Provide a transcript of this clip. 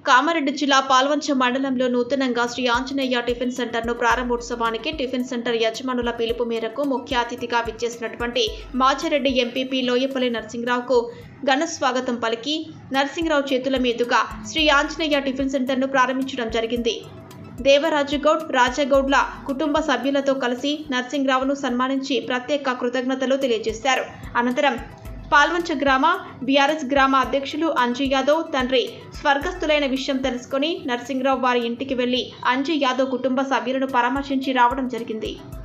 కామారెడ్డి జిల్లా పాల్వంచ మండలంలో నూతనంగా శ్రీ ఆంజనేయ టిఫిన్ సెంటర్ను ప్రారంభోత్సవానికి టిఫిన్ సెంటర్ యజమానుల పిలుపు మేరకు ముఖ్య అతిథిగా విచ్చేసినటువంటి మాచిరెడ్డి ఎంపీపీ లోయపల్లి నరసింహరావుకు ఘన స్వాగతం పలికి నరసింహరావు చేతుల మీదుగా శ్రీ ఆంజనేయ టిఫిన్ సెంటర్ను ప్రారంభించడం జరిగింది దేవరాజు గౌడ్ రాజగౌడ్ల కుటుంబ సభ్యులతో కలిసి నరసింహరావును సన్మానించి ప్రత్యేక కృతజ్ఞతలు తెలియజేశారు అనంతరం పాల్వంచ గ్రామ బీఆర్ఎస్ గ్రామ అధ్యక్షులు అంజు యాదవ్ తండ్రి స్వర్గస్థులైన విషయం తెలుసుకుని నరసింహరావు వారి ఇంటికి వెళ్లి అంజు యాదవ్ కుటుంబ సభ్యులను పరామర్శించి రావడం జరిగింది